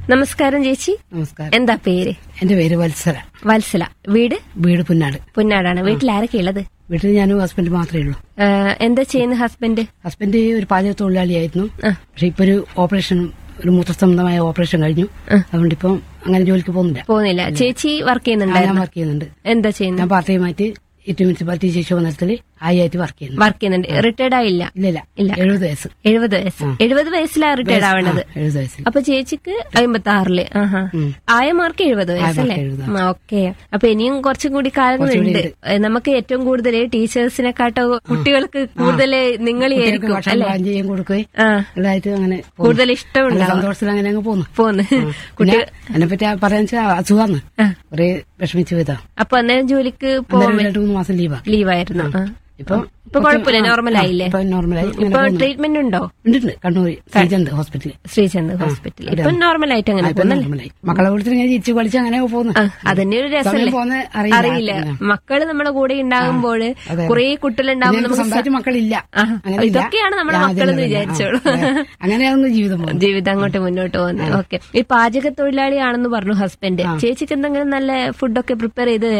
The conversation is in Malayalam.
നമസ്കാരം ചേച്ചി നമസ്കാരം എന്താ പേര് എന്റെ പേര് വത്സര വത്സല വീട് വീട് പുന്നാട് പുന്നാടാണ് വീട്ടിൽ ആരൊക്കെ ഉള്ളത് വീട്ടിൽ ഞാനും ഹസ്ബൻഡ് മാത്രമേ ഉള്ളൂ ആ, എന്താ ചെയ്യുന്ന ഹസ്ബൻഡ് ഹസ്ബൻഡ് ഒരു പാചക തൊഴിലാളിയായിരുന്നു ആ. പക്ഷെ ഇപ്പൊ ഒരു ഓപ്പറേഷൻ ഒരു മൂത്രസംബന്ധമായ ഓപ്പറേഷൻ കഴിഞ്ഞു അതുകൊണ്ട് ഇപ്പം അങ്ങനെ ജോലിക്ക് പോകുന്നില്ല പോകുന്നില്ല ചേച്ചി വർക്ക് ആ, ഞാൻ ചെയ്യുന്നുണ്ടായിരുന്നു വർക്ക് ചെയ്യുന്നുണ്ട് എന്താ ചെയ്യുന്നത് ഞാൻ പാർട്ട് ടൈമായിട്ട് ഏറ്റവും മുനിസിപ്പാലിറ്റി ശേഷി വന്നത്തിൽ ആയിട്ട് വർക്ക് ചെയ്യുന്നു വർക്ക് ചെയ്യുന്നുണ്ട് റിട്ടയർഡ് ആയില്ല ഇല്ലില്ല ഇല്ല. എഴുപത് വയസ്സ് എഴുപത് വയസ്സ് എഴുപത് വയസ്സിലാണ് റിട്ടയർഡ് ആവേണ്ടത് ആ, എഴുപത് വയസ്സിൽ അപ്പൊ ചേച്ചിക്ക് അമ്പത്തി ആറില് ആഹാ ആയ മാർക്ക് എഴുപത് വയസ്സല്ലേ എഴുപത്. ഓക്കെ അപ്പൊ ഇനിയും കുറച്ചും കൂടി കാലങ്ങളുണ്ട് ഏ, നമുക്ക് ഏറ്റവും കൂടുതൽ ടീച്ചേഴ്സിനെക്കാട്ടോ കുട്ടികൾക്ക് കൂടുതൽ നിങ്ങളായിരിക്കും ഭക്ഷണം അല്ലെ പാകം ചെയ്യാൻ കൊടുക്കുകയും ആ എല്ലായിട്ട് അങ്ങനെ പോകുന്നു. കൂടുതൽ ഇഷ്ടമുണ്ട് നല്ല സന്തോഷത്തിൽ അങ്ങനെ അങ്ങ് പോകുന്നു പോന്ന് പിന്നെ അതിനെ പറ്റി പറയാൻ വെച്ചാൽ അസുഖമാണ് കുറെ വിഷമിച്ചു പോയതാ അപ്പൊ അന്നേരം ജോലിക്ക് പോവാൻ അന്നേരം രണ്ട് മൂന്ന് മാസം ലീവാ ലീവായിരുന്നു ആ. ഇപ്പൊ ഇപ്പൊ കുഴപ്പമില്ല നോർമൽ ആയില്ലേ ഇപ്പൊ നോർമലായി അങ്ങനെ ഇപ്പൊ പോകുന്നു. ട്രീറ്റ്മെന്റ് ഉണ്ടോ ഉണ്ട് കണ്ണൂർ ശ്രീചന്ദ് ഹോസ്പിറ്റലിൽ ശ്രീചന്ദ് ഹോസ്പിറ്റലിൽ ഇപ്പൊ നോർമൽ ആയിട്ട് അങ്ങനെ ഇപ്പൊ നോർമലായി മക്കളെ വിളിച്ചിട്ട് ഇങ്ങനെ ചിരിച്ചു കളിച്ച് അങ്ങനെ പോകുന്നു ആ, അതന്നെ ഒരു രസമല്ലേ സമയം പോകുന്നത് അറിയില്ല. അറിയില്ല മക്കള് നമ്മുടെ കൂടെ ഉണ്ടാകുമ്പോൾ അതെ. കുറെ കുട്ടികളുണ്ടാകുമ്പോൾ പിന്നെ നമുക്ക് സ്വന്തമായിട്ട് മക്കളില്ല ആ, അങ്ങനെ ഇല്ല. ഇതൊക്കെയാണ് നമ്മുടെ ആ, മക്കളെന്ന് അതന്നെ, വിചാരിച്ചോളൂ. ആ, അതെ. അങ്ങനെയായിരുന്നു ജീവിതം പോകുന്നത് ജീവിതം അങ്ങോട്ട് മുന്നോട്ട് പോകുന്നത് ഓക്കെ ഈ പാചക തൊഴിലാളിയാണെന്ന് പറഞ്ഞു ഹസ്ബൻഡ് ചേച്ചിക്ക് എന്തെങ്കിലും നല്ല ഫുഡൊക്കെ പ്രിപ്പയർ ചെയ്ത്